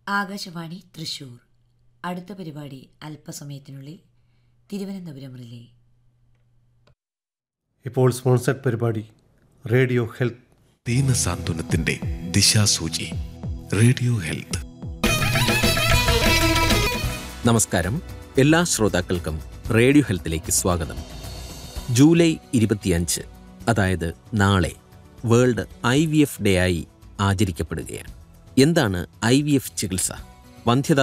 ആകാശവാണി തൃശൂർ അടുത്ത പരിപാടി അല്പസമയത്തിനുള്ളിൽ തിരുവനന്തപുരം റിലേ ഇപ്പോൾ സ്പോൺസർഡ് പരിപാടി റേഡിയോ ഹെൽത്ത് ദീനസാന്ത്വനത്തിന്റെ ദിശാസൂചി റേഡിയോ ഹെൽത്ത് നമസ്കാരം എല്ലാ ശ്രോതാക്കൾക്കും റേഡിയോ ഹെൽത്തിലേക്ക് സ്വാഗതം ജൂലൈ ഇരുപത്തിയഞ്ച് അതായത് നാളെ world I V F day ആയി ആചരിക്കപ്പെടുകയാണ് എന്താണ് ഐ വി എഫ് ചികിത്സ വന്ധ്യതാ